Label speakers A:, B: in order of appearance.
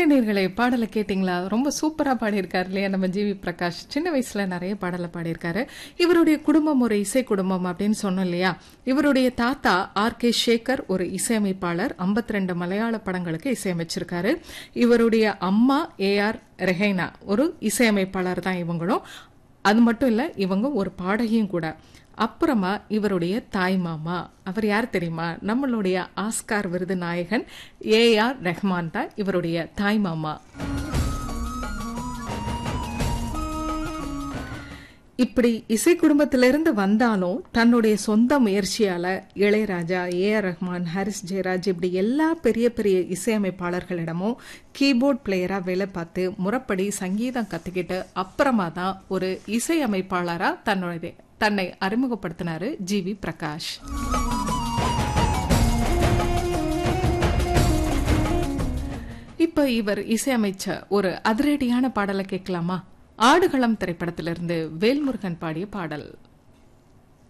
A: நேர்களே பாடலை கேட்டிங்களா ரொம்ப சூப்பரா பாடியிருக்காரு இல்லையா நம்ம ஜிவி பிரகாஷ் சின்ன வயசுல நிறைய பாடலை பாடியிருக்காரு இவருடைய குடும்பம் ஒரு இசை குடும்பம் அப்படின்னு சொன்னோம் இல்லையா இவருடைய தாத்தா ஆர் கே சேகர் ஒரு இசையமைப்பாளர் 52 மலையாள படங்களுக்கு இசையமைச்சிருக்காரு இவருடைய அம்மா ஏ ஆர் ரெஹைனா ஒரு இசையமைப்பாளர் தான் இவங்களும் அது மட்டும் இல்ல இவங்க ஒரு பாடகியும் கூட அப்புறமா இவருடைய தாய் மாமா அவர் யார் தெரியுமா நம்மளுடைய ஆஸ்கார் விருது நாயகன் ஏ ஆர் ரெஹ்மான் தான் இவருடைய தாய் மாமா இப்படி இசை குடும்பத்திலிருந்து வந்தாலும் தன்னுடைய சொந்த முயற்சியால இளையராஜா ஏ ஆர் ரஹ்மான் ஹாரிஸ் ஜெயராஜ் இப்படி எல்லா பெரிய பெரிய இசையமைப்பாளர்களிடமும் கீபோர்ட் பிளேயரா வேலை பார்த்து முறைப்படி சங்கீதம் கத்துக்கிட்டு அப்புறமா தான் ஒரு இசையமைப்பாளரா தன்னுடைய தன்னை அறிமுகப்படுத்தினாரு ஜி வி பிரகாஷ் இப்ப இவர் இசையமைச்ச ஒரு அதிரடியான பாடலை கேட்கலாமா ஆடுகளம் திரைப்படத்திலிருந்து வேல்முருகன் பாடிய பாடல்